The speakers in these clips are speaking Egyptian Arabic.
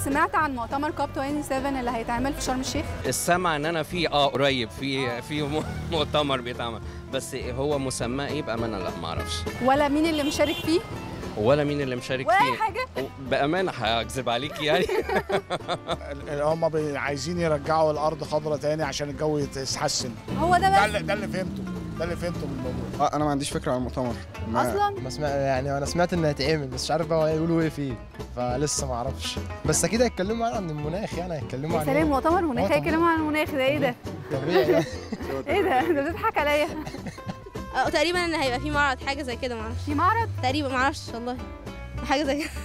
سمعت عن مؤتمر كوب 27 اللي هيتعمل في شرم الشيخ السمع ان انا في اه قريب في في م- مؤتمر بيتعمل بس هو مسماه ايه بامانه لا ما اعرفش ولا مين اللي مشارك فيه ولا مين اللي مشارك ولا فيه اي حاجه بامانه هكذب عليك يعني هم عايزين يرجعوا الارض خضراء تاني عشان الجو يتحسن هو ده ده بس اللي, ده اللي فهمته ده اللي فهمته من الموضوع اه انا ما عنديش فكره عن المؤتمر ما اصلا ما سمع يعني انا سمعت انه هيتعمل بس مش عارف بقى هيقولوا ايه فيه فلسه ما اعرفش بس اكيد هيتكلموا عن المناخ يعني هيتكلموا يا عن سلام ايه مؤتمر مناخ طبعاً. هيتكلموا عن المناخ ده ايه ده طبيعي يعني. ايه ده انت بتضحك عليا أو تقريبا ان هيبقى في معرض حاجه زي كده معرفش في معرض تقريبا معرفش والله حاجه زي كده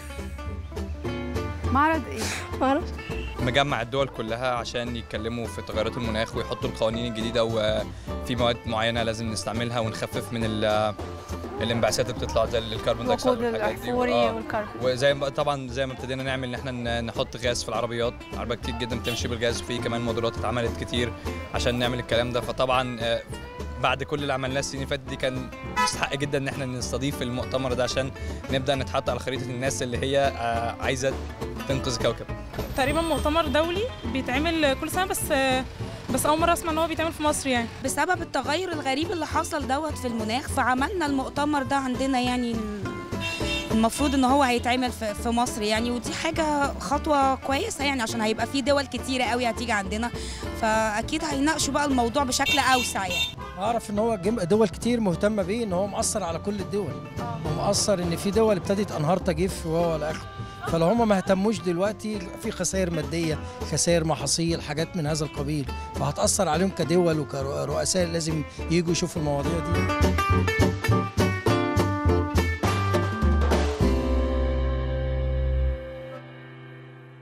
معرض ايه معرفش مجمع الدول كلها عشان يتكلموا في تغيرات المناخ ويحطوا القوانين الجديده وفي مواد معينه لازم نستعملها ونخفف من ال- الانبعاثات اللي بتطلع زي الكربون دايوكسيد وقود والحاجات دي الاحفوري آه. والكربون وزي ما طبعا زي ما ابتدينا نعمل ان احنا ن- نحط غاز في العربيات عربيات كتير جدا بتمشي بالغاز في كمان موديلات اتعملت كتير عشان نعمل الكلام ده فطبعا آه، بعد كل اللي عملناه السنين اللي فاتت دي كان يستحق جدا ان احنا نستضيف المؤتمر ده عشان نبدا نتحط على خريطه الناس اللي هي آه، عايزه تنقذ الكوكب تقريبا مؤتمر دولي بيتعمل كل سنه بس بس اول مره اسمع ان هو بيتعمل في مصر يعني بسبب التغير الغريب اللي حصل دوت في المناخ فعملنا المؤتمر ده عندنا يعني المفروض ان هو هيتعمل في في مصر يعني ودي حاجه خطوه كويسه يعني عشان هيبقى في دول كتيره قوي هتيجي عندنا فاكيد هيناقشوا بقى الموضوع بشكل اوسع يعني اعرف ان هو جم- دول كتير مهتمه بيه ان هو مأثر على كل الدول ومأثر ان في دول ابتدت انهار تجف وهو الاخر فلو هم ما اهتموش دلوقتي في خسائر ماديه خسائر محاصيل حاجات من هذا القبيل فهتأثر عليهم كدول وكرؤساء لازم يجوا يشوفوا المواضيع دي